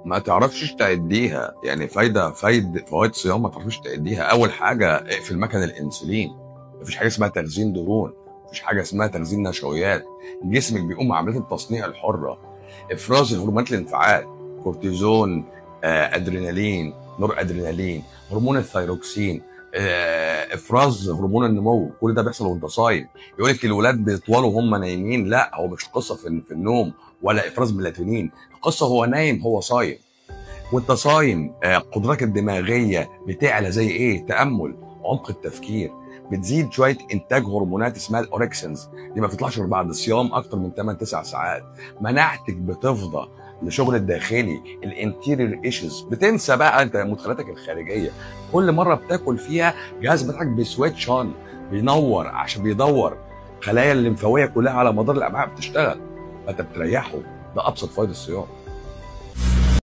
ما تعرفش تعديها يعني فايده فايد فوائد صيام ما تعرفش تعديها اول حاجه اقفل مكان الانسولين مفيش حاجه اسمها تخزين دهون مفيش حاجه اسمها تخزين نشويات جسمك بيقوم بعمليه التصنيع الحره افراز هرمونات الانفعال كورتيزون آه، ادرينالين نور ادرينالين هرمون الثيروكسين آه، افراز هرمون النمو كل ده بيحصل وانت صايم يقول لك الولاد بيطولوا وهم نايمين لا هو مش القصه في في النوم ولا افراز ميلاتونين القصه هو نايم هو صايم وانت صايم آه، قدراتك الدماغيه بتعلى زي ايه تامل عمق التفكير بتزيد شويه انتاج هرمونات اسمها الاوركسنز دي ما بتطلعش غير بعد الصيام اكتر من 8 9 ساعات مناعتك بتفضى لشغل الداخلي الانتيرير ايشوز بتنسى بقى انت مدخلاتك الخارجيه كل مره بتاكل فيها جهاز بتاعك بيسويتش اون بينور عشان بيدور خلايا الليمفاويه كلها على مدار الامعاء بتشتغل فانت بتريحه ده ابسط فوائد الصيام